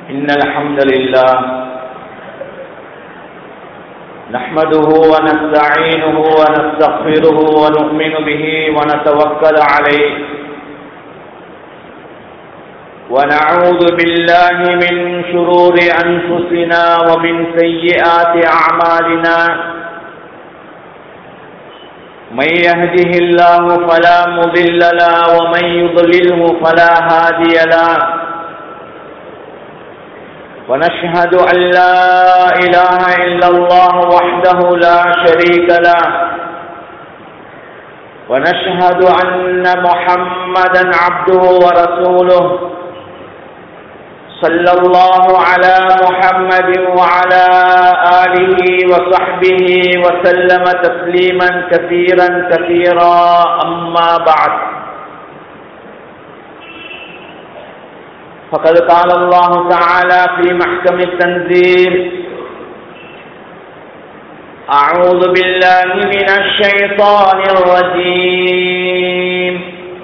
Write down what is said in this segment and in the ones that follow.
إن الحمد لله نحمده ونستعينه ونستغفره ونؤمن به ونتوكل عليه ونعوذ بالله من شرور أنفسنا ومن سيئات أعمالنا من يهده الله فلا مضل له ومن يضلله فلا هادي له ونشهد أن لا إله إلا الله وحده لا شريك له ونشهد أن محمدا عبده ورسوله صلى الله على محمد وعلى آله وصحبه وسلم تسليما كثيرا كثيرا أما بعد فقد قال الله تعالى في محكم التنزيل أعوذ بالله من الشيطان الرجيم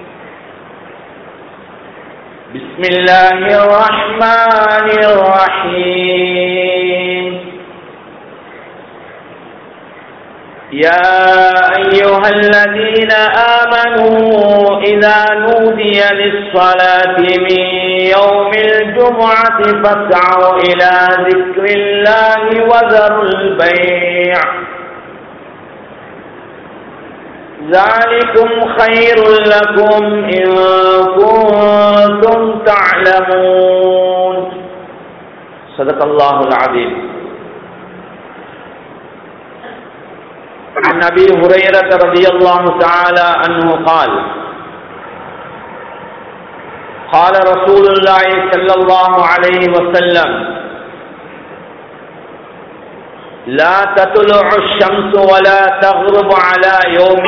بسم الله الرحمن الرحيم يا أيها الذين آمنوا إذا نودي للصلاة من يوم الجمعة فاسعوا إلى ذكر الله وذروا البيع ذلكم خير لكم إن كنتم تعلمون صدق الله العظيم عن أبي هريرة رضي الله تعالى عنه قال قال رسول الله صلى الله عليه وسلم لا تطلع الشمس ولا تغرب على يوم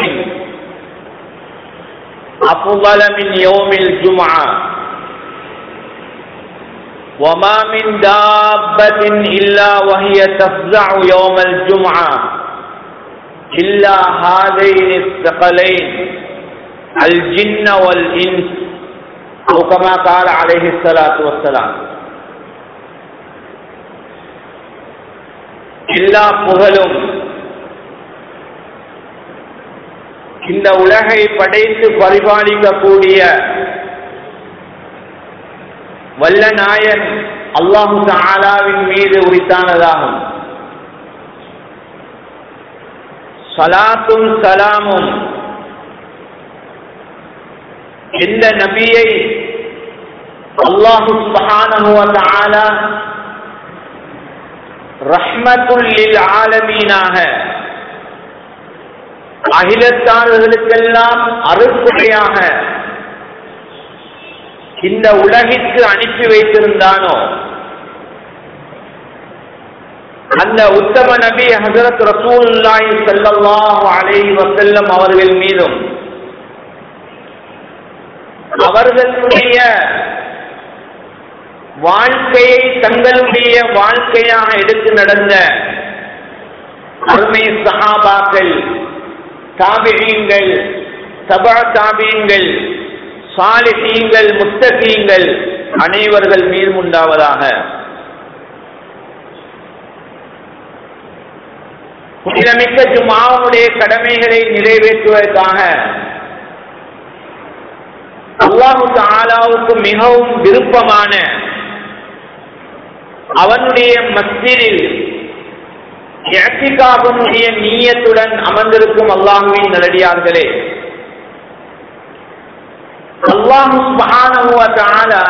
أفضل من يوم الجمعة وما من دابة إلا وهي تفزع يوم الجمعة إلا هذين الثقلين الجن والإنس أو كما قال عليه الصلاة والسلام எல்லா புகழும் இந்த உலகை படைத்து பரிபாலிக்கக்கூடிய வல்ல நாயன் அல்லாஹு தாலாவின் மீது உரித்தானதாகும் சலாத்தும் சலாமும் எந்த நபியை அல்லாஹு சுபஹானஹு தஆலா ரஹ்மத்துல்லில் ஆலமீனாக அகிலத்தார்களுக்கெல்லாம் அருட்புறையாக இந்த உலகிற்கு அனுப்பி வைத்திருந்தானோ அந்த உத்தம நபி ஹசரத் ரசூல்லாய் செல்லல்லாஹு அலைஹி வசல்லம் அவர்கள் மீதும் அவர்களுடைய வாழ்க்கையை தங்களுடைய வாழ்க்கையாக எடுத்து நடந்த அருமை சஹாபாக்கள் தாபியங்கள் சபா தாபியங்கள் சாலிஹீங்கள் முத்தகீங்கள் அனைவர்கள் மீது உண்டாவதாக புனிதமிக்க ஜுமாவுடைய கடமைகளை நிறைவேற்றுவதற்காக அல்லாஹு தாலாவுக்கு மிகவும் விருப்பமான அவனுடைய மஸ்திரில் இழத்திகாவுடைய நீயத்துடன் அமர்ந்திருக்கும் அல்லாஹுவின் நல்லடியார்களே அல்லாஹு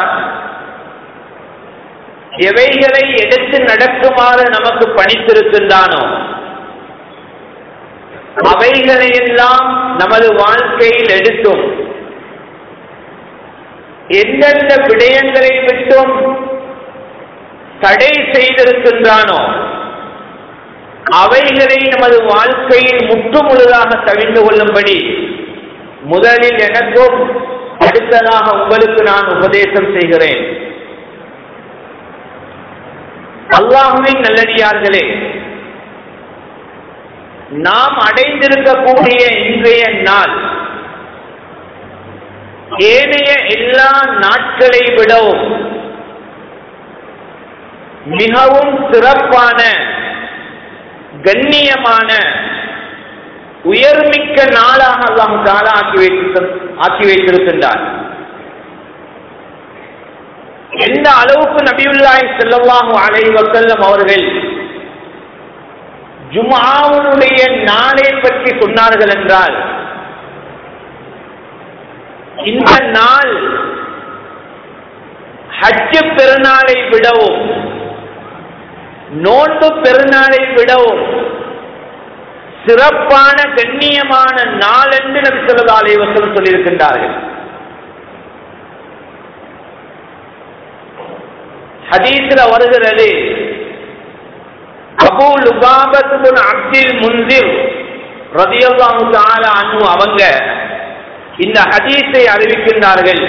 எவைகளை எடுத்து நடக்குமாறு நமக்கு பணித்திருக்கின்றானோ அவைகளையெல்லாம் நமது வாழ்க்கையில் எடுத்தும் எந்தெந்த விடயங்களை விட்டும் தடை செய்திருக்கின்றானோ அவைகளை நமது வாழ்க்கையில் முற்றுமுழுதாக தவிர்ந்து கொள்ளும்படி முதலில் எனக்கும் அடுத்ததாக உங்களுக்கு நான் உபதேசம் செய்கிறேன் அல்லாஹுவின் நல்லடியார்களே நாம் அடைந்திருக்கக்கூடிய இன்றைய நாள் ஏனைய எல்லா நாட்களை விடவும் மிகவும் சிறப்பான கண்ணியமான உயர்மிக்க நாளாக அல்லாஹ் தாலா ஆக்கி வைத்து ஆக்கி வைத்திருக்கின்றார் எந்த அளவுக்கு நபியுல்லாஹி ஸல்லல்லாஹு அலைஹி வஸல்லம் அவர்கள் ஜும்ஆவுடைய நாளை பற்றி சொன்னார்கள் என்றால் இந்த நாள் ஹஜ் பெருநாளை விடவும் நோன்பு பெருநாளை விடவும் சிறப்பான கண்ணியமான நாள் என்று நபி ஸல்லல்லாஹு அலைஹி வஸல்லம் சொல்லியிருக்கின்றார்கள் ஹதீஸ்ல வருகிறது அபூ லுபாபத் பின் அப்துல் முன்சிர் ரலியல்லாஹு தஆலா அன்ஹு அவங்க இந்த ஹதீஸை அறிவிக்கின்றார்கள்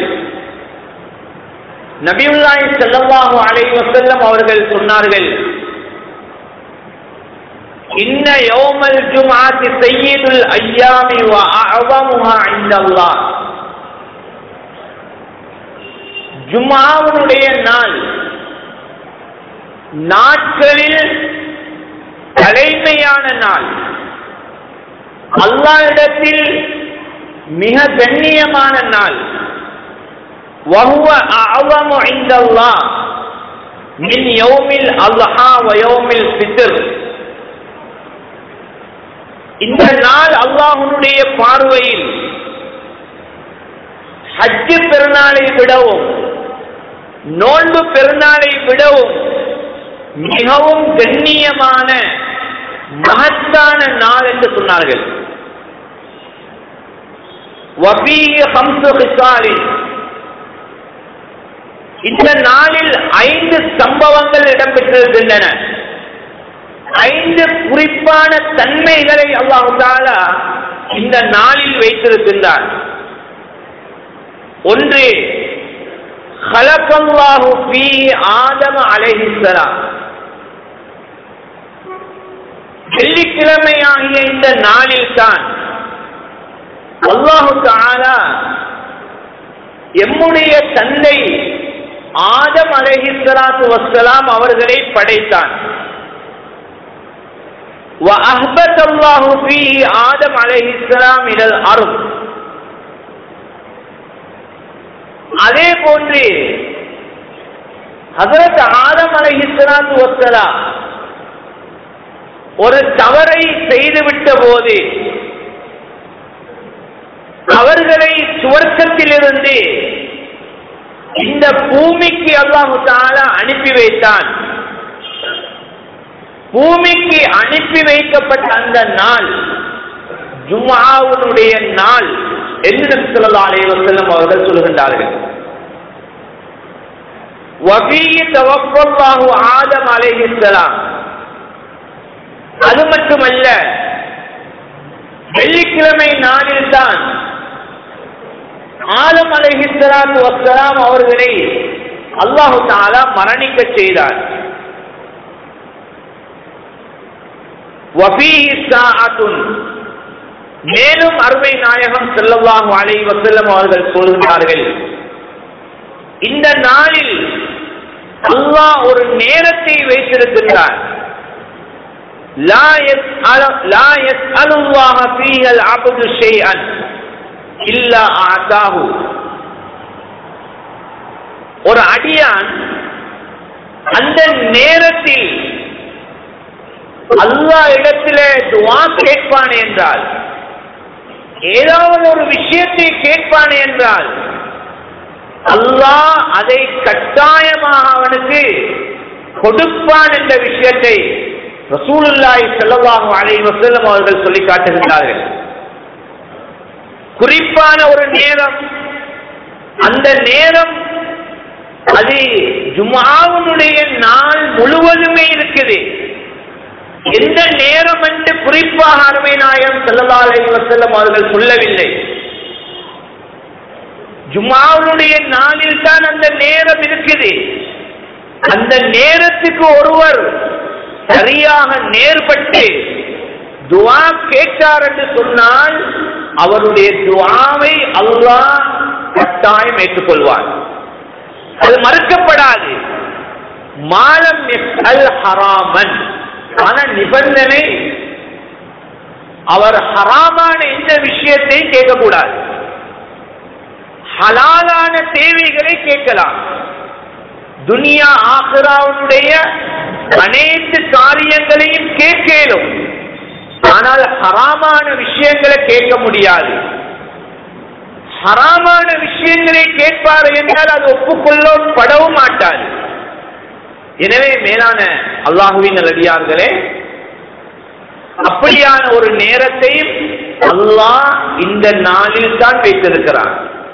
நபியுல்லாஹி ஸல்லல்லாஹு அலைஹி வஸல்லம் அவர்கள் சொன்னார்கள் இன்ன யௌமல் ஜும்ஆத்தி சய்யிதுல் அய்யாமி வ அஅஸமுஹா இன்தல்லாஹ் ஜும்ஆவுடைய நாள் நாட்களில் தலைமையான நாள் அல்லாஹ்விடத்தில் மிக கண்ணியமான நாள் وهو أعظم عند الله من يوم الأضحى ويوم الفطر இந்த நாள் அல்லாஹனுடைய பார்வையில் ஹஜ்ஜு பெருநாளை விடவும் நோன்பு பெருநாளை விடவும் மிகவும் கண்ணியமான மகத்தான நாள் என்று சொன்னார்கள் வபீஹி ஹம்சு ஹிசாலின் இந்த நாளில் ஐந்து சம்பவங்கள் இடம்பெற்றிருக்கின்றன ஐந்து குறிப்பான தன்மைகளை அல்லாஹு தாலா இந்த நாளில் வைத்திருக்கின்றார் ஒன்று ஹலக்கல்லாஹு ஃபீ ஆதம அலைஹிஸ்ஸலாம் வெள்ளிக்கிழமையாகிய இந்த நாளில் தான் அல்லாஹு தாலா எம்முடைய தந்தை ஆதம் அலைஹிஸ்ஸலாத்து வஸ்ஸலாம் அவர்களை படைத்தான் وأهبت الله فيه آدم عليه السلام إلى الأرض அதே போன்று ஹசரத் ஆதம் அலைஹிஸ்ஸலாத்து வஸ்ஸலாம் ஒரு தவறை செய்துவிட்ட போது அவர்களை சுவர்க்கத்திலிருந்து இந்த பூமிக்கு அல்லாஹு தாலா அனுப்பி வைத்தான் பூமிக்கு அனுப்பி வைக்கப்பட்ட அந்த நாள் ஜும்ஆவுடைய நாள் என்று நபி ஸல்லல்லாஹு அலைஹி வஸல்லம் அவர்கள் சொல்கின்றார்கள் வஃபீஹி தவஃபல்லாஹு ஆதம் அலைஹிஸ்ஸலாம் அது மட்டுமல்ல வெள்ளிக்கிழமை நாளில் தான் ஆலம் அலைஹிஸ்ஸலாத்து வஸ்ஸலாம் அவர்களை அல்லாஹு தஆலா மரணிக்க செய்தார் வஃபீஹி ஸாஅத்துன் மேலும் அருமை நாயகம் ஸல்லல்லாஹு அலைஹி வஸல்லம் அவர்கள் சொல்கிறார்கள் இந்த நாளில் அல்லாஹ் ஒரு நேரத்தை வைத்திருக்கின்றார் லா யஸ்அல லா யஸ்அலுல்லாஹ ஃபீஹல் அப்து ஷைஅன் இல்லா ஆதாஹு ஒரு அடியான் அந்த நேரத்தில் அல்லாஹ் இடத்திலே துவா கேட்பான் என்றால் ஏதாவது ஒரு விஷயத்தை கேட்பான் என்றால் அல்லாஹ் அதை கட்டாயமாக அவனுக்கு கொடுப்பான் என்ற விஷயத்தை ரசூலுல்லாஹி ஸல்லல்லாஹு அலைஹி வஸல்லம் அவர்கள் சொல்லி காட்டுகின்றார்கள் குறிப்பான ஒரு நேரம் அந்த நேரம் அது ஜுமாவுடைய நாள் முழுவதுமே இருக்குது எந்த நேரம் என்று குறிப்பாக அருமை நாயகம் ஸல்லல்லாஹு அலைஹி வஸல்லம் அவர்கள் சொல்லவில்லை ஜுமாவுடைய நாளில் தான் அந்த நேரம் இருக்குது அந்த நேரத்துக்கு ஒருவர் சரியாக நேர்பட்டு துவா கேட்டார் என்று சொன்னால் அவருடைய துவாவை அல்லாஹ் கட்டாயம் ஏற்றுக்கொள்வார் அது மறுக்கப்படாது மாலம் அல் ஹராமன் ஆன நிபந்தனை அவர் ஹராமான எந்த விஷயத்தையும் கேட்கக்கூடாது ஹலாலான தேவைகளை கேட்கலாம் துனியா ஆசிராவுடைய அனைத்து காரியங்களையும் கேட்கலும் ஆனால் ஹராமான விஷயங்களை கேட்க முடியாது ஹராமான விஷயங்களை கேட்பார் என்றால் அது ஒப்புக்கொள்ளப்படவும் மாட்டாது எனவே மேலான அல்லாஹுவின் நல்லடியார்களே அப்படியான ஒரு நேரத்தையும் அல்லாஹ் இந்த நாளில் தான் வைத்திருக்கிறான்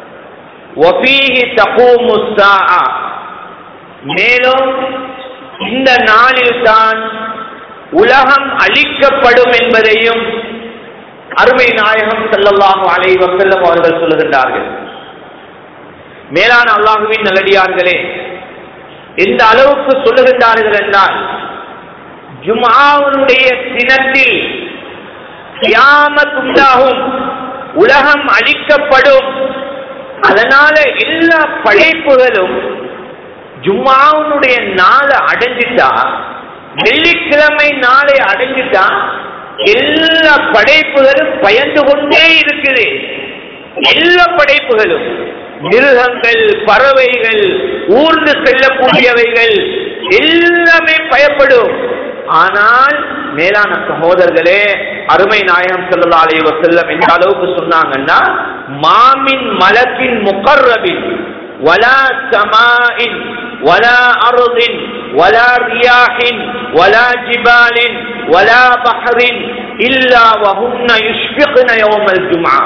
மேலும் இந்த நாளில் தான் உலகம் அழிக்கப்படும் என்பதையும் அருமை நாயகம் செல்லல்லாஹு அலை வசல்லம் அவர்கள் சொல்லுகின்றார்கள் மேலான அல்லாஹுவின் நல்லடியார்களே எந்த அளவுக்கு சொல்லுகின்றார்கள் என்றால் ஜுமாவுடைய தினத்தில் கியாமத் உண்டாகும் உலகம் அழிக்கப்படும் அதனால எல்லா படைப்புகளும் ஜும்மாவுடைய நாளை அடைஞ்சிட்டா வெள்ளிக்கிழமை நாளை அடைஞ்சிட்டா எல்லா படைப்புகளும் பயந்து கொண்டே இருக்குது எல்லா படைப்புகளும் மிருகங்கள் பறவைகள் ஊர்ந்து செல்லக்கூடியவைகள் எல்லாமே பயப்படும் ஆனால் மேலான சகோதரர்களே அருமை நாயகம் செல்லா அலைவ செல்லம் எந்த அளவுக்கு சொன்னாங்கன்னா மாமின் மலத்தின் முகர்ரபின் வலா சமாயின் ولا أرض ولا رياح ولا جبال ولا بحر إلا وهن يشفقن يوم الجمعة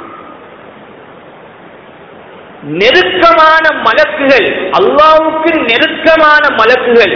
நெருக்கமான மலக்குகள் அல்லாவுக்கு நெருக்கமான மலக்குகள்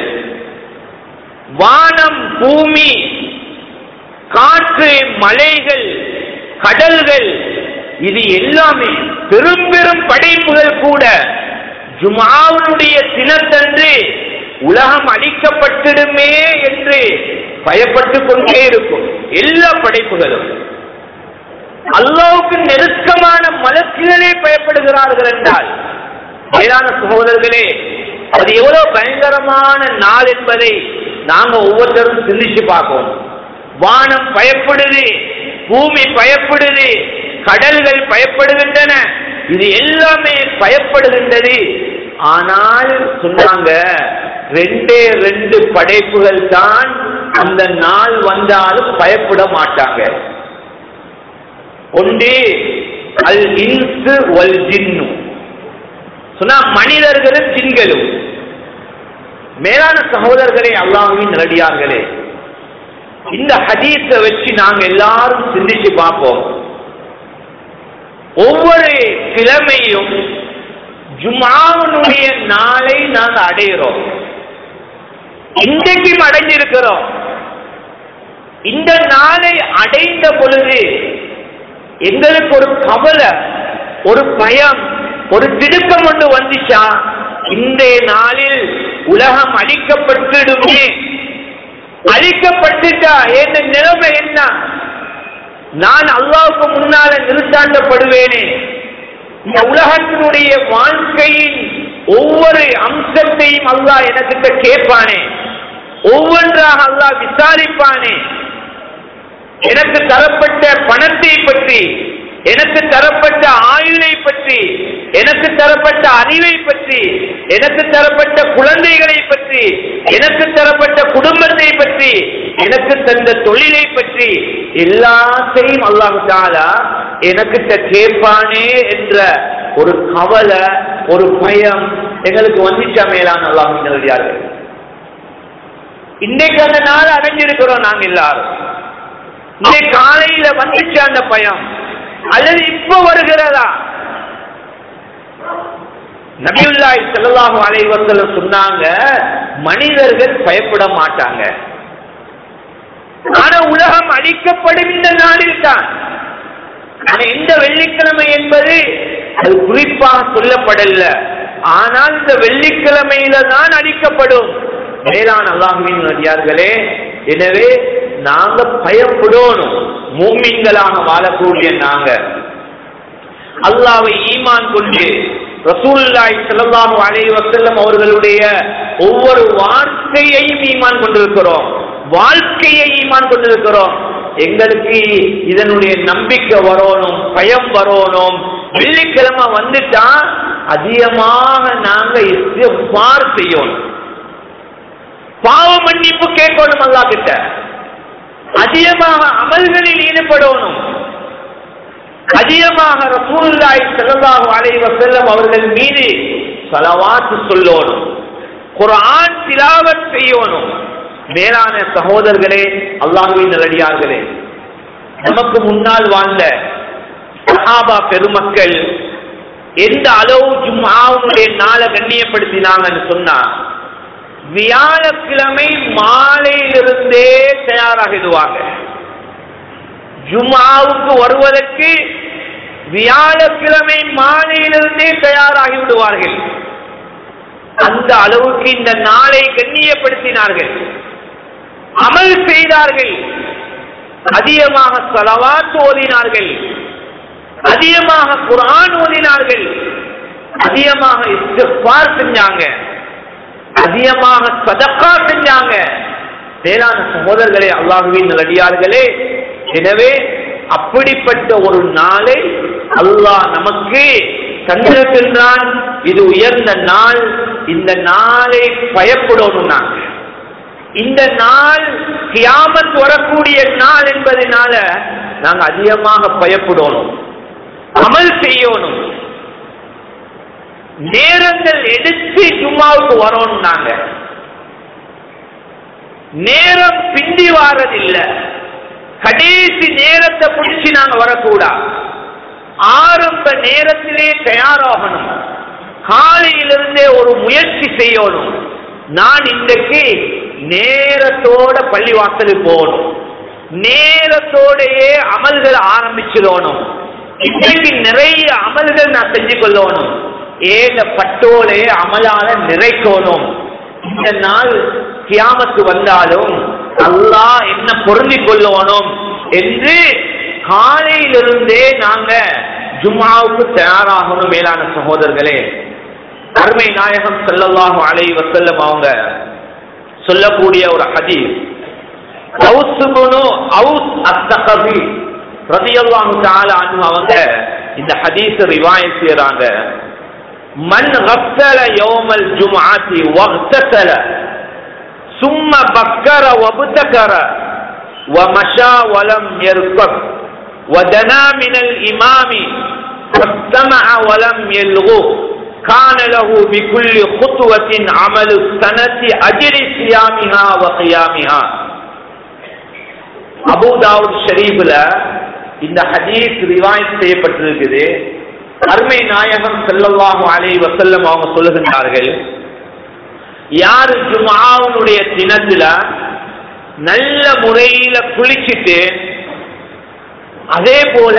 வானம் பூமி காற்று மலைகள் கடல்கள் இது எல்லாமே பெரும் பெரும் படைப்புகள் கூட ஜுமாவுடைய தினத்தன்று உலகம் அழிக்கப்பட்டிடுமே என்று பயப்பட்டு கொண்டே இருக்கும் எல்லா படைப்புகளும் அல்லாவுக்கு நெருக்கமான மலக்குகளே பயப்படுகிறார்கள் என்றால் மேலான சகோதரர்களே அது எவ்வளவு பயங்கரமான நாள் என்பதை நாங்க ஒவ்வொருத்தரும் சிந்திச்சு பார்ப்போம் வானம் பயப்படுது பூமி பயப்படுது கடல்கள் பயப்படுகின்றன இது எல்லாமே பயப்படுகின்றது ஆனால் சொன்னாங்க ரெண்டே ரெண்டு படைப்புகள் தான் அந்த நாள் வந்தாலும் பயப்பட மாட்டாங்க ஒன்று அல் இன்சு வல் ஜின்னு சொன்னா மனிதர்களும் ஜின்களும் மேலான சகோதரர்களே அல்லாஹின் நடிகார்களே இந்த ஹதீஸை வச்சு நாங்க எல்லாரும் சிந்திச்சு பார்ப்போம் ஒவ்வொரு கிழமையும் ஜுமாவனுடைய நாளை நாங்க அடைகிறோம் இன்றைக்கும் அடைஞ்சிருக்கிறோம் இந்த நாளை அடைந்த பொழுது எங்களுக்கு ஒரு கவலை ஒரு பயம் ஒரு திடுக்கம் ஒன்று வந்துச்சா இன்றைய நாளில் உலகம் அழிக்கப்பட்டுடுமே அழிக்கப்பட்டுட்டா என்ன நிலைமை என்ன நான் அல்லாவுக்கு முன்னால நிறுத்தாண்டப்படுவேனே இந்த உலகத்தினுடைய வாழ்க்கையின் ஒவ்வொரு அம்சத்தையும் அல்லாஹ் எனக்கிட்ட கேட்பானே ஒவ்வொன்றாக அல்லாஹ் விசாரிப்பானே எனக்கு தரப்பட்ட பணத்தை பற்றி எனக்கு தரப்பட்ட ஆயுளை பற்றி எனக்கு தரப்பட்ட அறிவை பற்றி எனக்கு தரப்பட்ட குழந்தைகளை பற்றி எனக்கு தரப்பட்ட குடும்பத்தை பற்றி எனக்கு தந்த தொழிலை பற்றி எல்லாத்தையும் அல்லாஹு தாலா எனக்கிட்ட கேட்பானே என்ற ஒரு கவலை ஒரு பயம் எங்களுக்கு வந்துச்சா மேலான அல்லாஹ் எழுதியார்கள் இன்னைக்கு அந்த நாள் அடைஞ்சிருக்கிறோம் நாங்க எல்லாரும் இன்னைக்கு காலையில வந்துச்சு அந்த பயம் அல்லது இப்ப வருகிறதா நபியுல்லாய் செல்லல்லாஹு அலைவசல்லம் சொன்னாங்க மனிதர்கள் பயப்பட மாட்டாங்க ஆனா உலகம் அழிக்கப்படும் இந்த நாளில் தான் ஆனா இந்த வெள்ளிக்கிழமை என்பது அது குறிப்பாக சொல்லப்படல ஆனால் இந்த வெள்ளிக்கிழமையில தான் அழிக்கப்படும் மேலான அல்லாஹுவின் நடிகார்களே எனவே நாங்க பயப்படணும் மூமின்களாக வாழக்கூடிய நாங்க அல்லாவை ஈமான் கொண்டு ரசூலுல்லாஹி ஸல்லல்லாஹு அலைஹி வஸல்லம் அவர்களுடைய ஒவ்வொரு வார்த்தையையும் ஈமான் கொண்டிருக்கிறோம் வாழ்க்கையை ஈமான் கொண்டிருக்கிறோம் எங்களுக்கு இதனுடைய நம்பிக்கை வரணும் பயம் வரணும் வெள்ளிக்கிழமை வந்துட்டா அதிகமாக நாங்க இஸ்திஃபார் செய்யணும் பாவ மன்னிப்பு கேட்கணும் அல்லா கிட்ட அதிகமாக அமல்களில் ஈடுபடணும் அதிகமாக ரசூலுல்லாஹி ஸல்லல்லாஹு அலைஹி வஸல்லம் அவர்கள் மீது ஸலவாத் சொல்லணும் குர்ஆன் திலாவத் செய்யணும் மேலான சகோதரர்களே அல்லாஹ்வின் நல்லடியார்களே நமக்கு முன்னால் வாழ்ந்த சஹாபா பெருமக்கள் எந்த அளவு ஜும்ஆவுடைய நாளை கண்ணியப்படுத்தினாங்கன்னு சொன்னா வியாழக்கிழமை மாலையிலிருந்தே தயாராகிடுவாங்க ஜும்ஆவுக்கு வருவதற்கு வியாழக்கிழமை மாலையிலிருந்தே தயாராகி விடுவார்கள் அந்த அளவுக்கு இந்த நாளை கண்ணியப்படுத்தினார்கள் அமல் செய்தார்கள் அதிகமாக சலவாத் ஓதினார்கள் அதிகமாக குரான் ஓதினார்கள் அதிகமாக இஸ்திஃபார் செஞ்சாங்க அதிகமாக சதக்கா செஞ்சாங்க மேலான சகோதரர்களே அல்லாஹுவின் நல்லடியார்களே எனவே அப்படிப்பட்ட ஒரு நாளை அல்லாஹ் நமக்கு தந்திருக்கின்றான் இது உயர்ந்த நாள் இந்த நாளை பயப்படணும் நாங்க இந்த நாள் கியாமத் வரக்கூடிய நாள் என்பதனால நாங்க அதிகமாக பயப்படணும் அமல் செய்யணும் நேரங்கள் எடுத்து சும்மாவுக்கு வரணும் நாங்க நேரம் பிந்தி வாரதில்லை கடைசி நேரத்தை பிடிச்சு நாங்க வரக்கூடாது ஆரம்ப நேரத்திலே தயாராகணும் காலையிலிருந்தே ஒரு முயற்சி செய்யணும் நான் இன்றைக்கு நேரத்தோட பள்ளிவாசலுக்கு போகணும் நேரத்தோடையே அமல்கள் ஆரம்பிச்சிடணும் இன்னைக்கு நிறைய அமல்கள் நான் செஞ்சு கொள்ளணும் ஏத பட்டோலே அமலால நிறைக்கணும் இந்த நாள் கியாமத்து வந்தாலும் அல்லாஹ் என்ன பொருந்தி கொள்ளணும் என்று காலையிலிருந்தே நாங்க ஜும்மாவுக்கு தயாராகணும் மேலான சகோதரர்களே அருமை நாயகம் ஸல்லல்லாஹு அலைஹி வஸல்லம் அவங்க சொல்லக்கூடிய ஒரு ஹதீஸ் அவுஸ் இப்னு அவுஸ் அஸ்தகபி ரலியல்லாஹு தஆலா அன்ஹு அவங்க இந்த ஹதீஸ் ரிவாயத் செய்றாங்க மன் غسل يوم الجمعة واغتسل ثم بكر وابتكر ومشى ولم يركب ودنا من الإمام واستمع ولم يلغو كان له بكل خطوة عمل السنة أجر صيامها وقيامها அபு தாவூத் ஷரீஃப்ல இந்த ஹதீஸ் ரிவாயத் செய்யப்பட்டிருக்குது அருமை நாயகம் ஸல்லல்லாஹு அலைஹி வஸல்லம் அவங்க சொல்லுகின்றார்கள் யார் ஜும்ஆவுடைய தினத்துல நல்ல முறையில குளிச்சிட்டு அதே போல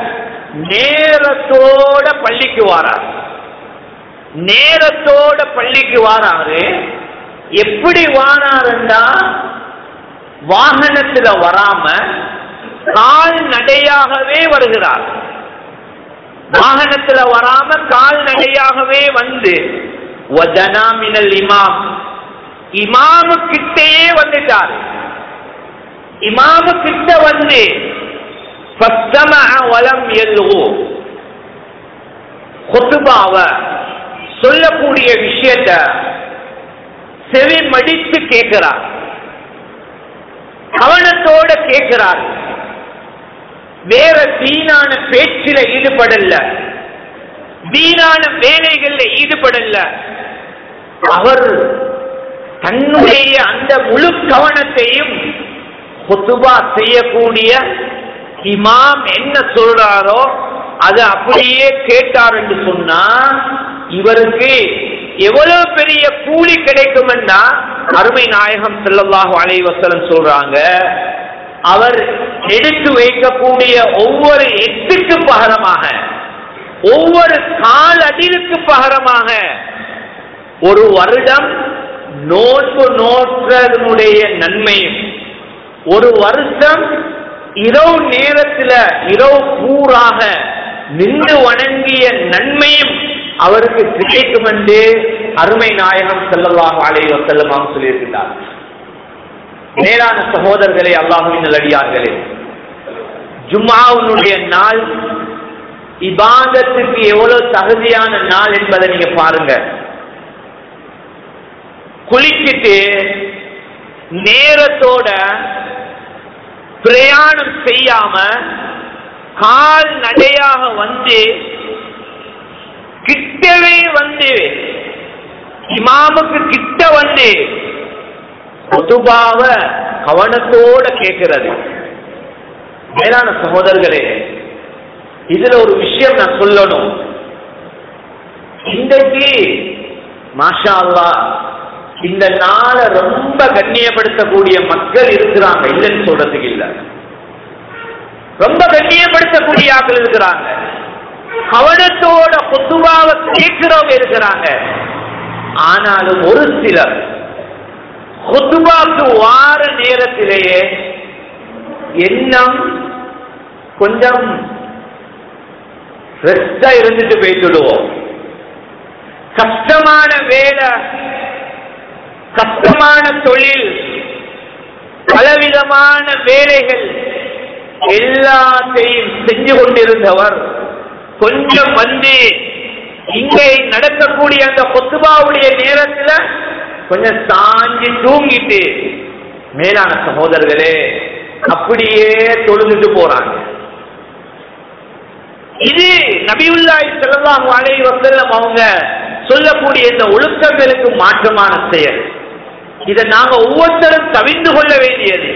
நேரத்தோட பள்ளிக்கு வாரார் நேரத்தோட பள்ளிக்கு வாராரு எப்படி வாராருன்னா வாகனத்துல வராம கால் நடையாகவே வருகிறார் வாகனத்துல வராம கால் நடையாகவே வந்து வதனாமினல் இமாம் இமாமு கிட்டேயே வந்துட்டார் இமாமு கிட்ட வந்து فاستمع ولم يلغو خطبாவ சொல்லக்கூடிய விஷயத்த செவி மடித்து கேட்கிறார் கவனத்தோட கேட்கிறார் வேற வீணான பேச்சில ஈடுபடல வீணான வேலைகள்ல ஈடுபடல அவர் தன்னுடைய அந்த முழு கவனத்தையும் குத்துபா செய்யக்கூடிய இமாம் என்ன சொல்றாரோ அதை அப்படியே கேட்டார் என்று சொன்னா இவருக்கு எவ்வளவு பெரிய கூலி கிடைக்கும்னா அருமை நாயகம் ஸல்லல்லாஹு அலைஹி வஸல்லம் சொல்றாங்க அவர் எடுத்து வைக்கக்கூடிய ஒவ்வொரு எட்டுக்கு பகரமாக ஒவ்வொரு கால் அடிலுக்கு பகரமாக ஒரு வருடம் நோன்பு நோற்றதனுடைய நன்மையும் ஒரு வருஷம் இரவு நேரத்துல இரவு பூராக நின்று வணங்கிய நன்மையும் அவருக்கு கிடைக்கும் என்று அருமை நாயகம் செல்லல்லாஹு அலைஹி வஸல்லம் சொல்லியிருக்கிறார் மேலான சகோதரர்களே அல்லாஹுவின் நல்லடியார்களே ஜும்மாவுடைய நாள் இபாதத்துக்கு எவ்வளவு தகுதியான நாள் என்பதை நீங்க பாருங்க குளிச்சிட்டு நேரத்தோட பிரயாணம் செய்யாம கால் நடையாக வந்து கிட்டவே வந்து இமாமுக்கு கிட்ட வந்து குத்துபாவ கவனத்தோட கேட்கிறது மேலான சகோதரர்களே இதுல ஒரு விஷயம் நான் சொல்லணும் இன்றைக்கு மாஷா அல்லாஹ் இந்த நாளை ரொம்ப கண்ணியப்படுத்தக்கூடிய மக்கள் இருக்கிறாங்க இல்லைன்னு சொல்றதுக்கு இல்ல ரொம்ப கண்ணியப்படுத்தக்கூடிய ஆட்கள் இருக்கிறாங்க கவனத்தோட பொதுவாக கேட்கிறவங்க இருக்கிறாங்க ஆனாலும் ஒரு சிலர் கொத்துபாக்கு வார நேரத்திலேயே எண்ணம் கொஞ்சம் ரெஸ்டா இருந்துட்டு போயிட்டுடுவோம் கஷ்டமான வேலை கஷ்டமான தொழில் பலவிதமான வேலைகள் எல்லாத்தையும் செஞ்சு கொண்டிருந்தவர் கொஞ்சம் வந்து இங்கே நடக்கக்கூடிய அந்த கொத்துபாவுடைய நேரத்துல கொஞ்சம் சாஞ்சி தூங்கிட்டு மேலான சகோதரர்களே அப்படியே தொழுந்துட்டு போறாங்க இது நபியுல்லாய் செல்லலாம் அலை வசல்லம் அவங்க சொல்லக்கூடிய இந்த ஒழுக்கங்களுக்கு மாற்றமான செயல் இதை நாங்க ஒவ்வொருத்தரும் தவிந்து கொள்ள வேண்டியது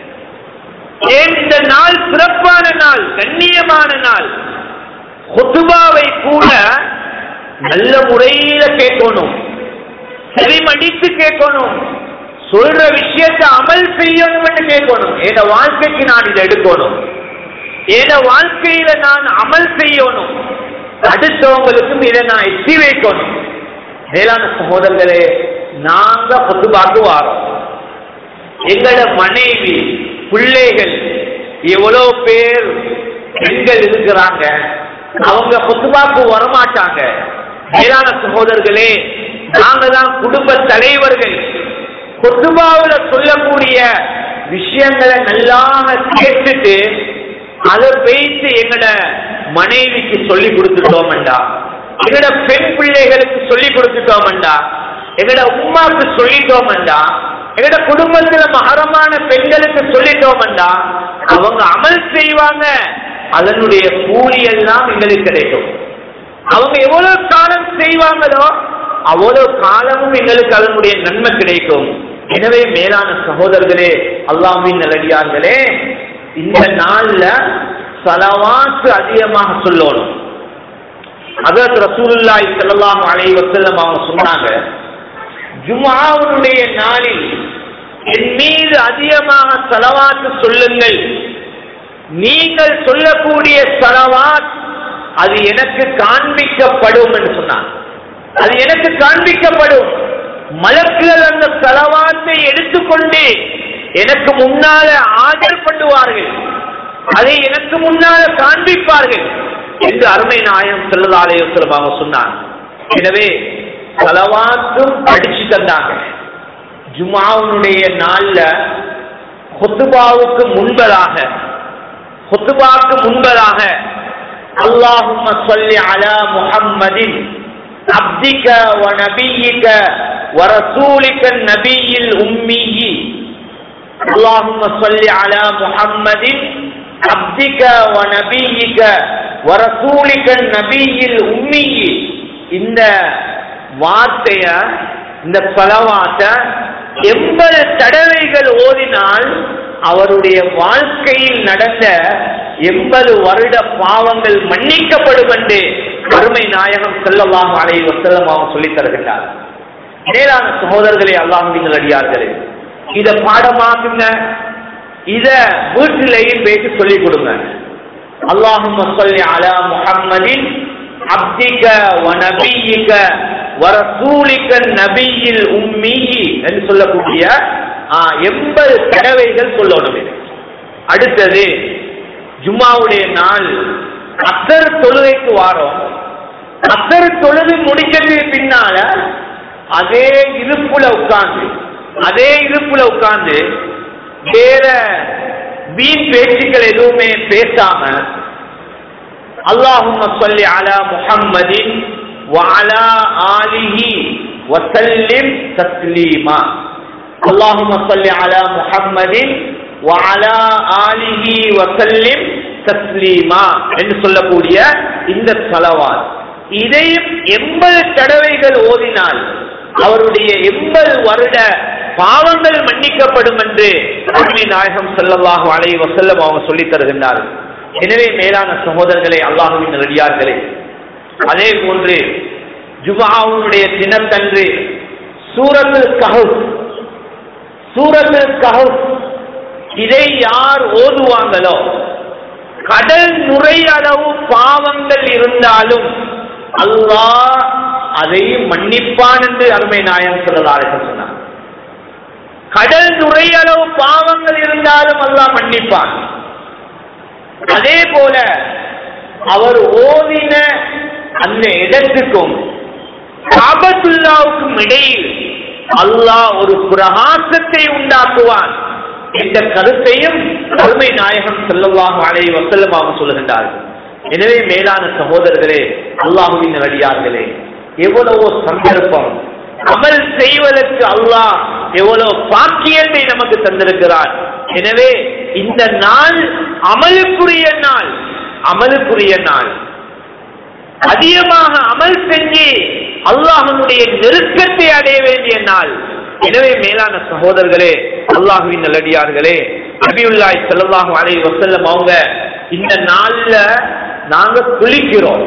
ஏன் இந்த நாள் சிறப்பான நாள் கண்ணியமான நாள் கொத்துபாவை கூட நல்ல முறையில கேட்கணும் செவிமடித்து கேட்கணும் சொல்ற விஷயத்தை அமல் செய்யணும் என்று கேட்கணும் என் வாழ்க்கைக்கு நான் இதை எடுக்கணும் என் வாழ்க்கையில நான் அமல் செய்யணும் அடுத்தவங்களுக்கும் இதை நான் எட்டி வைக்கணும் மேலான சகோதரர்களே நாங்க பொதுபாக்கு வாரோம் எங்களோட மனைவி பிள்ளைகள் எவ்வளவு பேர் பெண்கள் இருக்கிறாங்க அவங்க பொதுவாக்கு வரமாட்டாங்க மேலான சகோதரர்களே நாங்க தான் குடும்ப தலைவர்கள் கொத்துபாவில சொல்லக்கூடிய விஷயங்களை நல்லாக கேட்டுட்டு அதை வைத்து எங்கட மனைவிக்கு சொல்லி கொடுத்துட்டோம்டா எங்கட பெண் பிள்ளைகளுக்கு சொல்லி கொடுத்துட்டோம்டா எங்கட உமாக்கு சொல்லிட்டோம்டா எங்கட குடும்பத்துல மகரமான பெண்களுக்கு சொல்லிட்டோம்டா அவங்க அமல் செய்வாங்க அதனுடைய கூலி எல்லாம் எங்களுக்கு கிடைக்கும் அவங்க எவ்வளவு காலம் செய்வாங்களோ அவ்வளவு காலமும் எங்களுக்கு அதனுடைய நன்மை கிடைக்கும் எனவே மேலான சகோதரர்களே அல்லாமின் நல்லடியார்களே இந்த நாள்ல சலவாத்து அதிகமாக சொல்லணும் அதற்கு ரசூலுல்லாய் செல்லலாம் அலை வசல்லம் அவங்க சொன்னாங்க ஜுமாவுடைய நாளில் என் மீது அதிகமாக சலவாத்து சொல்லுங்கள் நீங்கள் சொல்லக்கூடிய சலவாத் அது எனக்கு காண்பிக்கப்படும் என்று சொன்னார் அது எனக்கு காண்பிக்கப்படும் மலக்குகள் அந்த சலவாத்தை எடுத்துக்கொண்டு எனக்கு முன்னால ஆஜர் பண்ணுவார்கள் அதை எனக்கு முன்னால காண்பிப்பார்கள் என்று அருமை நாயம் செல்லதாலயமாக சொன்னார் எனவே சலவாத்தும் படிச்சு தந்தாங்க ஜுமாவுடைய நாள்ல ஹொத்துபாவுக்கு முன்பதாக ஹொத்துபாவுக்கு முன்பதாக اللهم صل على محمد عبدك ونبيك ورسولك النبي الأمي اللهم صل على محمد عبدك ونبيك ورسولك النبي الأمي இந்த வார்த்தைய இந்த பலவாத்த எண்பது தடவைகள் ஓதினால் அவருடைய வாழ்க்கையில் நடந்த எண்பது வருட பாவங்கள் மன்னிக்கப்படும் என்று அருமை நாயகம் செல்லலாம் அலை வசல்லம் அவங்க சொல்லித் தருகின்றார் மேலான சகோதரர்களே அல்லாஹிங்கள் அடியார்களே இத பாடமாக்குங்க இத வீட்டிலேயும் பேசி சொல்லிக் கொடுங்க அல்லாஹும் சொல்லி அலா முஹம்மதின் அப்திக வநபியிக வரசூலிக்க நபியில் உம்மி என்று சொல்லக்கூடிய எண்பது தடவைகள் சொல்லணும் இது அடுத்தது ஜும்மாவுடைய நாள் அசர் தொழுகைக்கு வாரோம் அசர் தொழுது முடிச்சதுக்கு பின்னால அதே இருப்புல உட்கார்ந்து அதே இருப்புல உட்கார்ந்து வேற வீண் பேச்சுக்கள் எதுவுமே பேசாம அல்லாஹும்ம சொல்லி அலா முஹம்மதின் وعلى آله وسلم تسليما اللهم صل على محمد وعلى آله وسلم تسليما என்று சொல்லக்கூடிய இந்த சலவாத் இதையும் எண்பது தடவைகள் ஓதினால் அவருடைய எண்பது வருட பாவங்கள் மன்னிக்கப்படும் என்று அருமை நாயகம் ஸல்லல்லாஹு அலைஹி வஸல்லம் அவங்க சொல்லித் தருகின்றார்கள் எனவே மேலான சகோதரர்களே அல்லாஹுவின் ரெடியார்களே அதே போன்று ஜுமாவுடைய தினத்தன்று சூரத்துல் கஹப் சூரத்துல் கஹப் இதை யார் ஓதுவாங்களோ கடல் நுரையளவு பாவங்கள் இருந்தாலும் அல்லாஹ் அதை மன்னிப்பான் என்று அருமை நாயகம் சொல்லலார்கள் சொன்னார் கடல் நுரையளவு பாவங்கள் இருந்தாலும் அல்லாஹ் மன்னிப்பான் அதே போல அவர் ஓதின அந்த இடத்துக்கும் காபத்துல்லாவுக்கும் இடையில் அல்லாஹ் ஒரு பிரகாசத்தை உண்டாக்குவான் என்ற கருத்தையும் கருமை நாயகம் செல்லவாக அலைய வசல்லமாக சொல்லுகின்றார்கள் எனவே மேலான சகோதரர்களே அல்லாஹுவின் அடியார்களே எவ்வளவோ சந்தர்ப்பம் அமல் செய்வதற்கு அல்லாஹ் எவ்வளவு பாக்கியத்தை நமக்கு தந்திருக்கிறார் எனவே இந்த நாள் அமலுக்குரிய நாள் அமலுக்குரிய நாள் அதிகமாக அமல் செஞ்சு அல்லாஹனுடைய நெருக்கத்தை அடைய வேண்டிய நாள் எனவே மேலான சகோதரர்களே அல்லாஹுவின் நல்லடியார்களே நபியுல்லாய் ஸல்லல்லாஹு அலைஹி வஸல்லம் அவங்க இந்த நாள்ல நாங்க குளிக்கிறோம்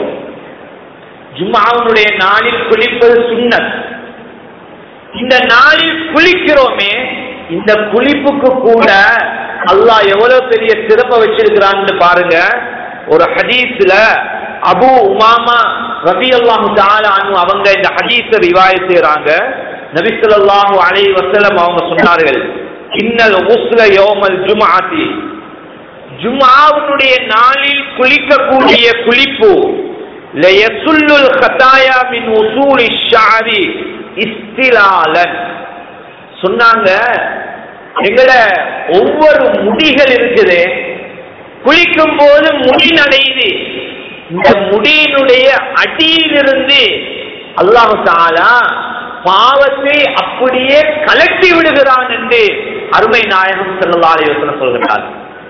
ஜும்மாவுடைய நாளில் குளிப்பது சுன்னத் இந்த நாளில் குளிக்கிறோமே இந்த குளிப்புக்கு கூட அல்லாஹ் எவ்வளவு பெரிய சிறப்பை வச்சிருக்கிறான்னு பாருங்க ஒரு ஹதீஸ்ல அபு உமாமா ரபி அல்லாஹு தாலானு அவங்க இந்த ஹதீஸ ரிவாய செய்யறாங்க நபி ஸல்லல்லாஹு அலைஹி வஸல்லம் அவங்க சொன்னார்கள் இன்னல் உஸ்ல யௌமல் ஜும்ஆத்தி ஜும்ஆவுடைய நாளில் குளிக்கக்கூடிய குளிப்பு லயசுல்லுல் கதாயா மின் உசூலி ஷாரி இஸ்திலாலன் சொன்னாங்க எங்கட ஒவ்வொரு முடிகள் இருக்குது குளிக்கும் போது முடி நடையுது இந்த முடியினுடைய அடியிலிருந்து அல்லாஹு தாலா பாவத்தை அப்படியே கலட்டி விடுகிறான் என்று அருமை நாயகம் செல்லலாலே யோசனை சொல்கிறார்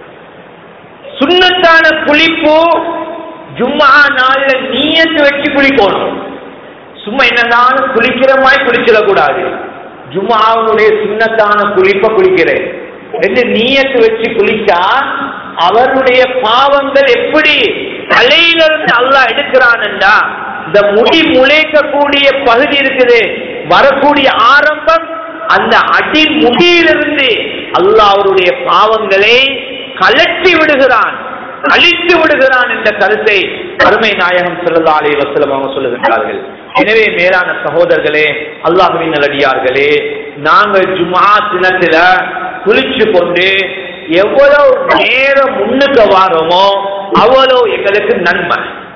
சுண்ணத்தான குளிப்பு ஜும்மா நாள்ல நீயத்து வச்சு குளிக்கணும் சும்மா என்னதான் குளிக்கிற மாதிரி குளிச்சிடக்கூடாது ஜும்மாவுடைய சுண்ணத்தான குளிப்ப குளிக்கிறேன் என்று நீயத்து வச்சு குளிச்சா அவருடைய பாவங்கள் எப்படி தலையிலிருந்து அல்லாஹ் எடுக்கிறான்டா இந்த முடி முளைக்கக்கூடிய பகுதி இருக்குது வரக்கூடிய ஆரம்பம் அந்த அடி முடியிலிருந்து அல்லாஹ் அவருடைய பாவங்களை கலட்டி விடுகிறான் அழித்து விடுகிறான் என்ற கருத்தை அருமை நாயகம் சொல்லல்லா அலி வசலம் அவங்க சொல்லுகின்றார்கள் எனவே மேலான சகோதரர்களே அல்லாஹுவின் நல்லடியார்களே நாங்கள் ஜுமா தினத்துல குளிச்சு கொண்டு எவ்வளவு நேரம் முன்னுக்கு வாரோமோ அவ்வளவு எங்களுக்கு நன்மை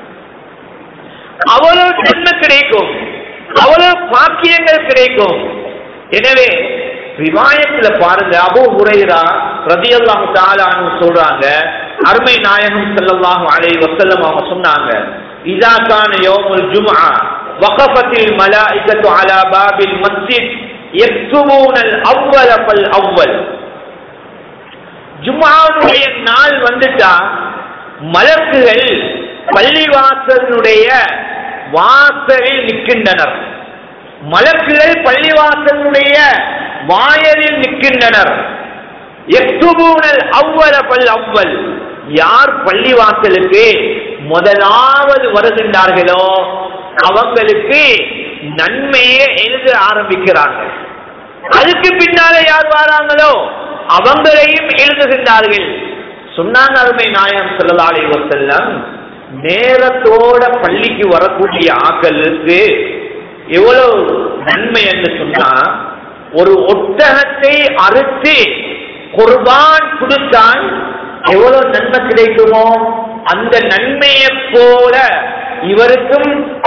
அவ்வளவு நன்மை கிடைக்கும் அவ்வளவு பாக்கியங்கள் கிடைக்கும் எனவே ரிவாயத்துல பாருங்க அபு ஹுரைரா ரதியல்லாஹு தாலான்னு சொல்றாங்க அருமை நாயகம் ஸல்லல்லாஹு அலைஹி வஸல்லம் அவங்க சொன்னாங்க இதா கான யௌமுல் ஜும்ஆ வகஃபத்தில் மலாயிகத்து அலா பாபில் மஸ்ஜித் யக்துபூன அல் அவ்வல ஃபல் அவ்வல் ஜும்ஆவுடைய நாள் வந்துட்டா மலக்குகள் பள்ளிவாசலுடைய வாசலில் நிற்கின்றனர் மலக்குகள் பள்ளிவாசலுடைய வாயலில் நிற்கின்றனர் எக்துபூனல் அவ்வல பல் அவ்வல் யார் பள்ளிவாசலுக்கு முதலாவது வருகின்றார்களோ அவங்களுக்கு நன்மையை எழுத ஆரம்பிக்கிறார்கள் அதுக்கு பின்னாலே யார் வராங்களோ அவங்களையும் எழுதுகின்றார்கள் சொன்னாங்க அருமை நாயகம் செல்லலாளி செல்லம் நேரத்தோட பள்ளிக்கு வரக்கூடிய ஆக்களுக்கு எவ்வளவு நன்மை என்று சொன்னா ஒரு ஒட்டகத்தை அறுத்து குர்பான் கொடுத்தால் எவ்வளவு நன்மை கிடைக்குமோ அந்த நன்மையை போல இவருக்கும்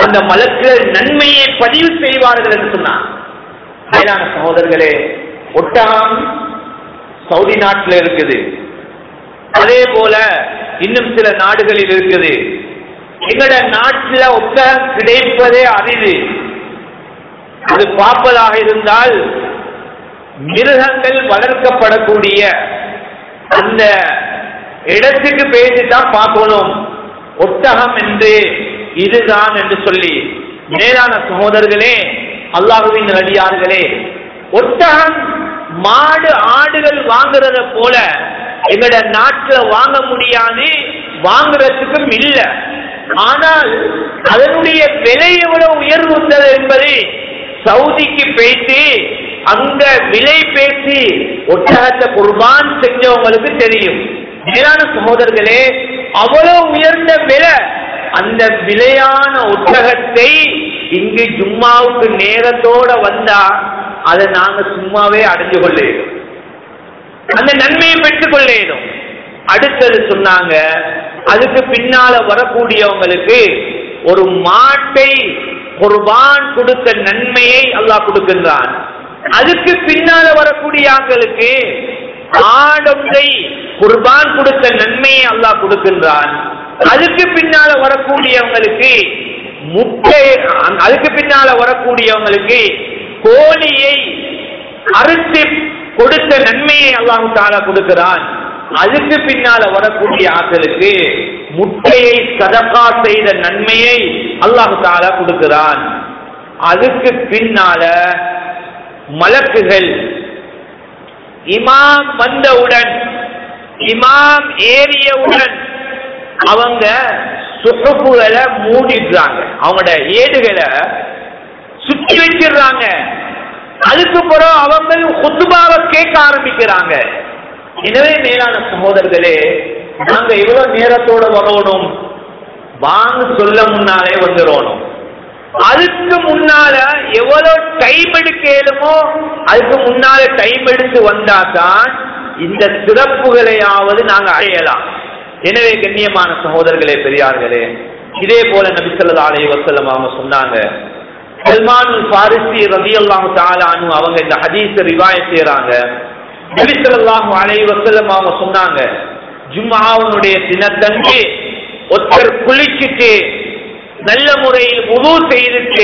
அந்த மலக்குகள் நன்மையை பதிவு செய்வார்கள் என்று சொன்னார் மேலான சகோதரர்களே ஒட்டகம் சவுதி நாட்டில் இருக்குது அதே போல இன்னும் சில நாடுகளில் இருக்குது எங்கட நாட்டில் ஒட்டகம் கிடைப்பதே அரிது அது பாப்பலாக இருந்தால் மிருகங்கள் வளர்க்கப்படக்கூடிய அந்த இடத்துக்கு பேசி தான் பார்க்கணும் ஒட்டகம் என்று இதுதான் என்று சொல்லி மேலான சகோதரர்களே அல்லாஹுவின் அடியார்களே ஒட்டகம் மாடு ஆடுகள் வாங்குறத போல எங்கட நாட்டுல வாங்க முடியாது வாங்குறதுக்கும் இல்ல ஆனால் அதனுடைய விலை எவ்வளவு உயர்வு உள்ளது என்பது சவுதிக்கு பேசி அங்க விலை பேசி ஒட்டகத்தை குர்பான் செஞ்சவங்களுக்கு தெரியும் மேலான சகோதரர்களே அவ்வளவு உயர்ந்த விலை அந்த விலையான ஒட்டகத்தை இங்கு ஜும்மாவுக்கு நேரத்தோட வந்தா அதை நாங்க சும்மாவே அடைஞ்சு கொள்ளேன் அந்த நன்மையை பெற்றுக் கொள்ளேனும் அடுத்தது சொன்னாங்க அதுக்கு பின்னால வரக்கூடியவங்களுக்கு ஒரு மாட்டை குர்பான் கொடுத்த நன்மையை அல்லாஹ் கொடுக்கின்றான் அதுக்கு பின்னால வரக்கூடிய ஆட்களுக்கு ஆடொன்றை குர்பான் கொடுத்த நன்மையை அல்லாஹ் கொடுக்கின்றான் அதுக்கு பின்னால வரக்கூடியவங்களுக்கு முட்டை அதுக்கு பின்னால வரக்கூடியவங்களுக்கு கோழியை அறுத்து கொடுத்த நன்மையை அல்லாஹு தாலா கொடுக்கிறான் அதுக்கு பின்னால வரக்கூடிய ஆட்களுக்கு முட்டையை சதக்கா செய்த நன்மையை அல்லாஹு தாலா கொடுக்கிறான் அதுக்கு பின்னால மலக்குகள் இமாம் வந்தவுடன் இமாம் ஏறியவுடன் அவங்க சுகப்புகளை மூடிடுறாங்க அவங்களோட ஏடுகளை சுற்றி வச்சிடுறாங்க அதுக்கு பிறகு அவங்க குத்துபாவை கேட்க ஆரம்பிக்கிறாங்க எனவே மேலான சகோதரர்களே நாங்க எவ்வளவு நேரத்தோட வரணும் வாங்க சொல்ல முன்னாலே வந்துடணும் அதுக்கு முன்னால எவ்வளவு டைம் எடுக்க இயலுமோ அதுக்கு முன்னால டைம் எடுத்து வந்தா தான் இந்த சிறப்புகளையாவது நாங்க அடையலாம் எனவே கண்ணியமான சகோதரர்களே பெரியார்களே இதே போல நபி ஸல்லல்லாஹு அலைஹி வஸல்லம் அவங்க சொன்னாங்க சல்மான் ஃபாரிசி ரலியல்லாஹு தஆலா அன்ஹு அவங்க இந்த ஹதீஸை ரிவாயத் செய்றாங்க நபி ஸல்லல்லாஹு அலைஹி வஸல்லம் அவங்க சொன்னாங்க ஜும்ஆவுடைய தினத்தன்று ஒருத்தர் குளிச்சிட்டு நல்ல முறையில் உது செய்துட்டு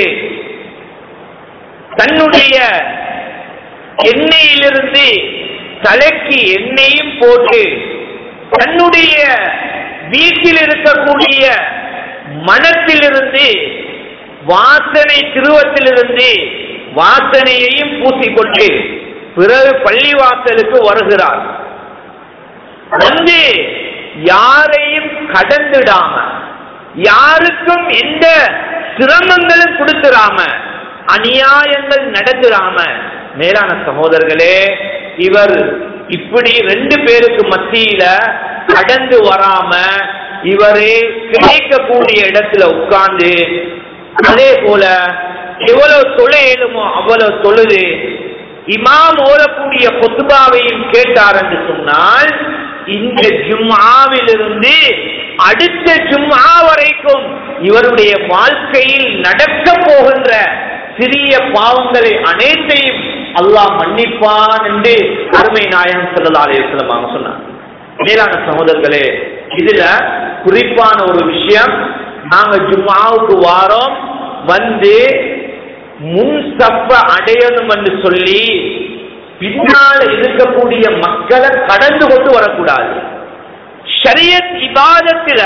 தன்னுடைய எண்ணெயிலிருந்து தலைக்கு எண்ணெயும் போட்டு தன்னுடைய வீட்டில் இருக்கக்கூடிய மனத்திலிருந்து வாசனை திருவத்திலிருந்து வாசனையையும் பூசிக்கொண்டு பிறகு பள்ளிவாசலுக்கு வருகிறார் வந்து யாரையும் கடந்துடாம யாருக்கும் எந்த சிரமங்களும் கொடுத்துடாம அநியாயங்கள் நடந்துடாம மேலான சகோதரர்களே இவர் இப்படி ரெண்டு பேருக்கு மத்தியில கடந்து வராம இவரே கிடைக்கக்கூடிய இடத்துல உட்கார்ந்து அதே போல எவ்வளவு தொலை இயலுமோ அவ்வளவு தொழுது இமாம் ஓடக்கூடிய பொத்துபாவையும் கேட்டார் என்று சொன்னால் இந்த ஜும்ஆவிலிருந்து அடுத்த ஜும்ஆ வரைக்கும் இவருடைய வாழ்க்கையில் நடக்க போகின்ற சிறிய பாவங்களை அனைத்தையும் அல்லாஹ் மன்னிப்பான் என்று அருமை நாயகம் ஸல்லல்லாஹு அலைஹி வஸல்லம் அவங்க சொன்னார் மேலான சகோதரர்களே இதுல குறிப்பான ஒரு விஷயம் நாங்க ஜும்ஆவுக்கு வாரோம் வந்து முன் சப்ப அடையணும் என்று சொல்லி பின்னால் இருக்கக்கூடிய மக்களை கடந்து கொண்டு வரக்கூடாது ஷரியத் இபாதத்துல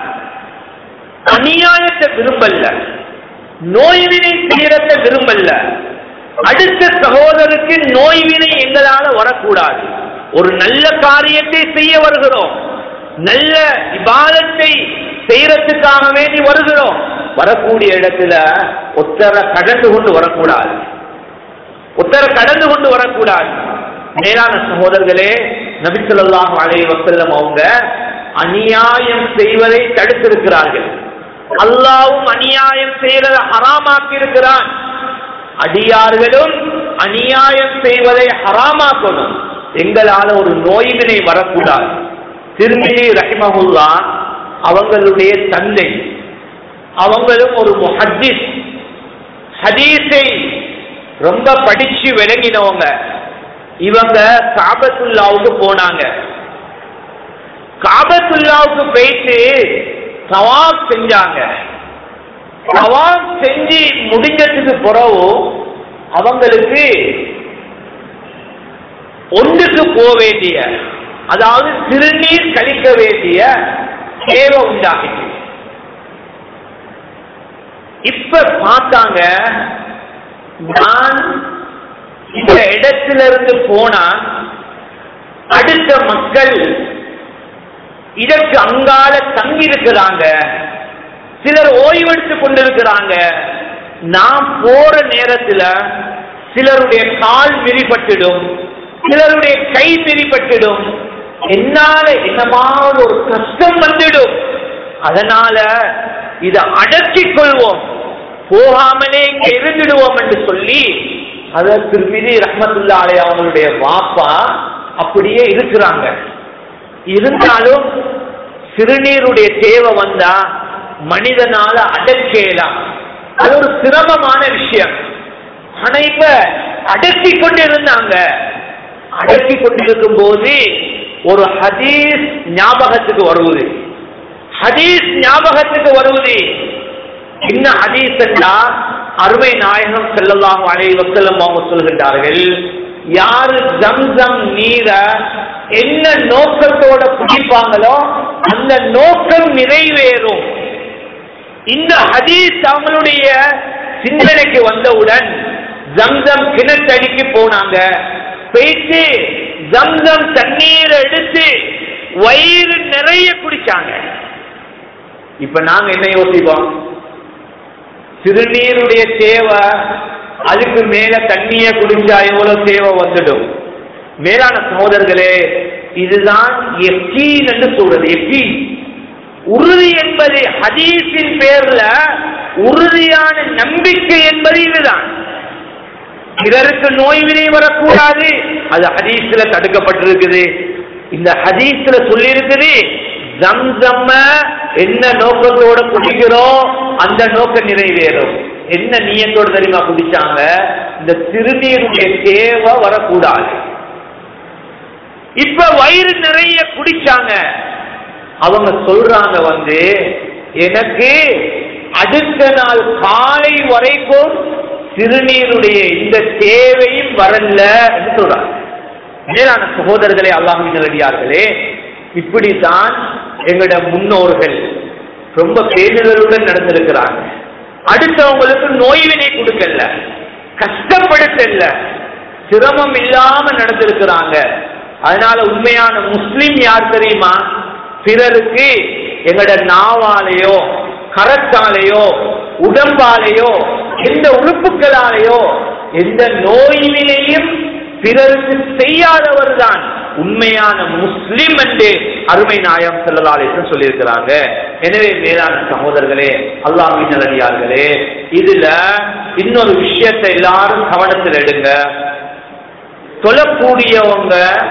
அநியாயத்தை விரும்பல நோய்வினை தீரத்தை விரும்பல அடுத்த சகோதரருக்கு நோய்வினை எங்களால வரக்கூடாது ஒரு நல்ல காரியத்தை செய்ய வருகிறோம் நல்ல இபாதத்தை செய்யறதுக்காக வேண்டி வருகிறோம் வரக்கூடிய இடத்துல ஒத்தரை கடந்து கொண்டு வரக்கூடாது ஒத்தரை கடந்து கொண்டு வரக்கூடாது மேலான சகோதரர்களே நபிசல்லாஹு அலைஹி வஸல்லம் அவங்க அநியாயம் செய்வதை தடுத்திருக்கிறார்கள் அல்லாவும் அநியாயம் செய்வதை ஹராமாக்கி இருக்கிறான் அடியார்களும் அநியாயம் செய்வதை ஹராமாக்கணும் எங்களால ஒரு நோய்வினை வரக்கூடாது திருமிழி ரஹிமகுல்லா அவங்களுடைய தந்தை அவங்களும் ஒரு முஹத்திஸ் ஹதீஸை ரொம்ப படிச்சு விளங்கினவங்க இவங்க காபத்துல்லாவுக்கு போனாங்க காபத்துல்லாவுக்கு போயிட்டு தவாப் செஞ்சாங்க தவாப் செஞ்சு முடிஞ்சதுக்கு பிறகு அவங்களுக்கு ஒன்றுக்கு போக வேண்டிய அதாவது திருநீர் கழிக்க வேண்டிய தேவை உண்டாகிட்டு இப்ப பார்த்தாங்க நான் இந்த இடத்துல இருந்து போனா அடுத்த மக்கள் இதற்கு அங்கால தங்கி இருக்கிறாங்க சிலர் ஓய்வெடுத்துக் கொண்டிருக்கிறாங்க நான் போற நேரத்துல சிலருடைய கால் விரிபட்டுடும் சிலருடைய கை விரிபட்டுடும் என்னால என்னமாவது ஒரு கஷ்டம் வந்துடும் அதனால இதை அடக்கிக் கொள்வோம் போகாமலே இங்க இருந்துடுவோம் என்று சொல்லி அத திருமிதி ரஹமத்துல்லா அலை அவங்களுடைய வாப்பா அப்படியே இருக்கிறாங்க இருந்தாலும் சிறுநீருடைய தேவை வந்தா மனிதனால அடக்கலாம் அது ஒரு சிரமமான விஷயம் ஆனா இப்ப அடக்கி கொண்டு இருந்தாங்க அடக்கி கொண்டிருக்கும் போது ஒரு ஹதீஸ் ஞாபகத்துக்கு வருவது ஹதீஸ் ஞாபகத்துக்கு வருவது என்ன ஹதீஸ் என்றா அருமை நாயகம் செல்லலாம் அலை வசல்லம் அவங்க சொல்கின்றார்கள் யாரு ஜம்சம் நீரை என்ன நோக்கத்தோட குடிப்பாங்களோ அந்த நோக்கம் நிறைவேறும் இந்த ஹதீஸ் அவங்களுடைய சிந்தனைக்கு வந்தவுடன் ஜம்சம் கிணத்தடிக்கு போனாங்க போயிட்டு ஜம்சம் தண்ணீரை எடுத்து வயிறு நிறைய குடிச்சாங்க இப்ப நாங்க என்ன யோசிப்போம் சிறுநீருடைய தேவை அதுக்கு மேல தண்ணிய குடிச்சா எவ்வளவு தேவை வந்துடும் மேலான சகோதரர்களே இதுதான் எக்கீன் என்று சொல்றது எக்கீன் உறுதி என்பது ஹதீஸின் பேர்ல உறுதியான நம்பிக்கை என்பது இதுதான் பிறருக்கு நோய் வினை வரக்கூடாது அது ஹதீஸ்ல தடுக்கப்பட்டிருக்குது இந்த ஹதீஸ்ல சொல்லி இருக்குது ஜம்சம்ம என்ன நோக்கத்தோட குடிக்கிறோம் அந்த நோக்கம் நிறைவேறும் என்ன நீயத்தோட தெரியுமா குடிச்சாங்க இந்த சிறுநீருடைய தேவை வரக்கூடாது இப்ப வயிறு நிறைய குடிச்சாங்க அவங்க சொல்றாங்க வந்து எனக்கு அடுத்த நாள் காலை வரைக்கும் சிறுநீருடைய இந்த தேவையும் வரல என்று சொல்றாங்க மேலான சகோதரர்களே அல்லாஹின் நல்லடியார்களே இப்படித்தான் எங்களோட முன்னோர்கள் ரொம்ப பேரிடருடன் நடந்திருக்கிறாங்க அடுத்தவங்களுக்கு நோய்வினை கொடுக்கல கஷ்டப்படுத்தல சிரமம் இல்லாம நடந்திருக்கிறாங்க அதனால உண்மையான முஸ்லிம் யார் தெரியுமா பிறருக்கு எங்களோட நாவாலேயோ கரத்தாலேயோ உடம்பாலேயோ எந்த உறுப்புகளாலேயோ எந்த நோயினையும் பிறருக்கு செய்யாதவர் தான் உண்மையான முஸ்லிம் என்று அருமை நாயம் செல்லலாலேசன் சொல்லியிருக்கிறாங்க எனவே மேலான சகோதரர்களே அல்லாஹின் நல்லடியார்களே இதுல இன்னொரு விஷயத்தை எல்லாரும் கவனத்தில் எடுங்க சொல்லக்கூடியவங்க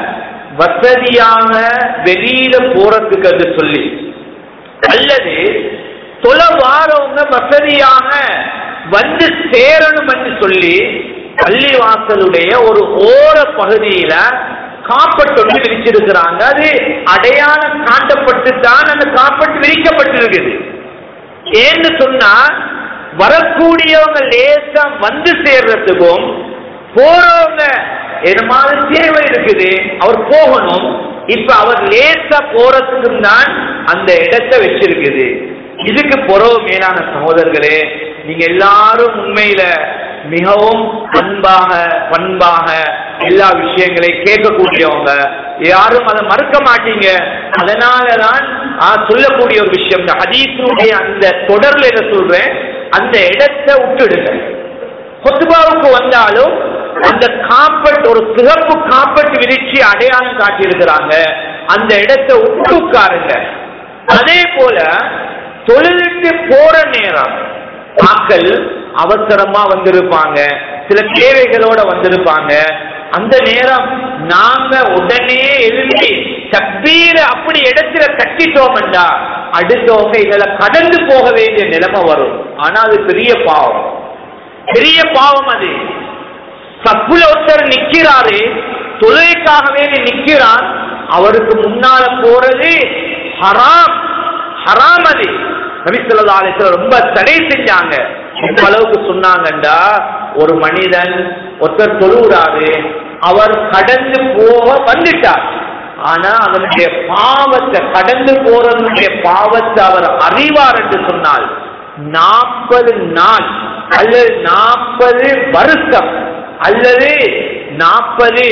வசதியாக வெளியில போறதுக்கு என்று சொல்லி அல்லது தொல வாரவங்க வசதியாக வந்து சேரணும் என்று சொல்லி பள்ளிவாசலுடைய ஒரு ஓர பகுதியில காப்பட்டு ஒன்று விரிச்சிருக்கிறாங்க அது அடையாளம் காட்டப்பட்டு தான் அந்த காப்பட்டு விரிக்கப்பட்டிருக்குது ஏன்னு சொன்னா வரக்கூடியவங்க லேசா வந்து சேர்றதுக்கும் போறவங்க என்ன மாதிரி தேவை இருக்குது அவர் போகணும் இப்ப அவர் லேசா போறதுக்கும் தான் அந்த இடத்தை வச்சிருக்குது இதுக்கு புறவு மேலான சகோதரர்களே நீங்க எல்லாரும் உண்மையில மிகவும் அன்பாக பண்பாக எல்லா விஷயங்களையும் கேட்கக்கூடியவங்க யாரும் அதை மறுக்க மாட்டீங்க அதனாலதான் சொல்லக்கூடிய ஒரு விஷயம் இந்த ஹதீஸுடைய அந்த தொடர்ல என்ன சொல்றேன் அந்த இடத்தை விட்டுடுங்க கொத்துபாவுக்கு வந்தாலும் அந்த காப்பட் ஒரு சிகப்பு காப்பட் விரிச்சு அடையாளம் காட்டியிருக்கிறாங்க அந்த இடத்தை விட்டு உட்காருங்க அதே போல தொழிலுக்கு போற நேரம் ஆக்கள் அவசரமா வந்திருப்பாங்க சில தேவைகளோட வந்திருப்பாங்க அந்த நேரம் நாங்க உடனே எழுதி தப்பீர அப்படி இடத்துல கட்டிட்டோம்டா அடுத்தவங்க இதுல கடந்து போக வேண்டிய நிலைமை வரும் ஆனா அது பெரிய பாவம் பெரிய பாவம் அது சப்புல ஒருத்தர் நிக்கிறாரு தொழுகைக்காக வேண்டி நிக்கிறான் அவருக்கு முன்னால போறது ஹராம் ஹராம் அது நபிசல்லா அலிஸ்லாம் ரொம்ப தடை செஞ்சாங்க எந்த அளவுக்கு சொன்னாங்கண்டா ஒரு மனிதன் ஒருத்தர் தொழுகிறாரு அவர் கடந்து போக வந்துட்டார் ஆனா அவனுடைய பாவத்தை கடந்து போறவனுடைய பாவத்தை அவர் அறிவார் என்று சொன்னால் நாற்பது நாள் அல்லது நாற்பது வருஷம் அல்லது நாற்பது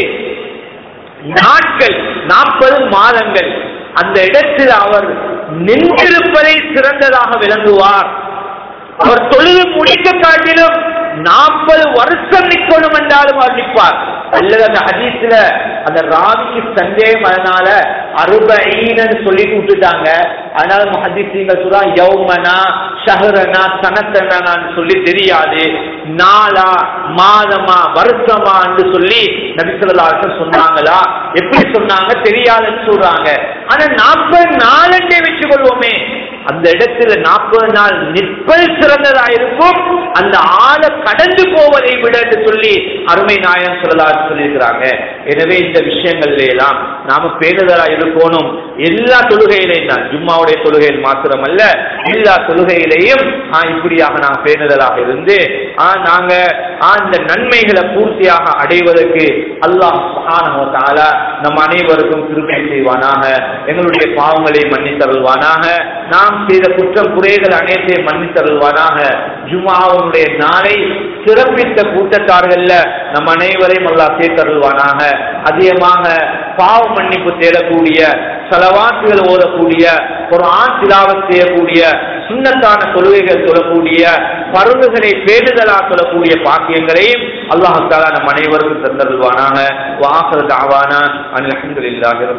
நாட்கள் நாற்பது மாதங்கள் அந்த இடத்தில் அவர் நின்றிருப்பதை சிறந்ததாக விளங்குவார் அவர் தொழுது முடிக்க காட்டிலும் நாற்பது வருஷம் நிக்கணும் என்றாலும் அவர் நிற்பார் அல்லது அந்த ஹதீஸ்ல அந்த ராவிக்கு சந்தேகம் அதனால அறுபீனன்னு சொல்லிட்டு விட்டுட்டாங்க அதனால முஹதீஸ்கள் சொல்றா யௌமனா ஷஹரனா சனத்தனான்னு சொல்லி தெரியாது நாளா மாதமா வருஷமா என்று சொல்லி நபிசல்லாசன் சொன்னாங்களா எப்படி சொன்னாங்க தெரியாதுன்னு சொல்றாங்க ஆனா நாற்பது நாளண்டே வச்சு கொள்வோமே அந்த இடத்துல நாற்பது நாள் நிற்பது சிறந்ததா இருக்கும் அந்த ஆளை கடந்து போவதை விட என்று சொல்லி அருமை நாயன் சொல்லலான்னு சொல்லியிருக்கிறாங்க எனவே இந்த விஷயங்கள்ல எல்லாம் நாம பேணுதலா இருக்கணும் எல்லா தொழுகையிலையும் தான் ஜும்மாவுடைய தொழுகையில் மாத்திரமல்ல எல்லா தொழுகையிலையும் ஆ, இப்படியாக நாம் பேணுதலாக இருந்து ஆ, நாங்க ஆ, இந்த நன்மைகளை பூர்த்தியாக அடைவதற்கு அல்லாஹ் சுப்ஹானஹு வ தஆலா நம் அனைவருக்கும் கிருபை செய்வானாக எங்களுடைய பாவங்களை மன்னித்தருள்வானாக நாம் செய்த குற்றம் குறைகள் அனைத்தையும் மன்னித்தருள்வானாக ஜும்மாவுடைய நாளை சிறப்பித்த கூட்டத்தார்கள்ல நம் அனைவரையும் அல்லாஹ் சேர்த்தருள்வானாக அதிகமாக பாவ மன்னிப்பு தேடக்கூடிய செலவாட்டுகள் ஓதக்கூடிய ஒரு ஆண் திலாவத் செய்யக்கூடிய சுண்ணத்தான தொழுகைகள் சொல்லக்கூடிய பருவுகளை பேணுதலா சொல்லக்கூடிய பாக்கியங்களையும் அல்லாஹ் தாலா நம் அனைவருக்கும் தந்தருள்வானாக வாசல் தாவானா அல்ஹம்துலில்லாஹி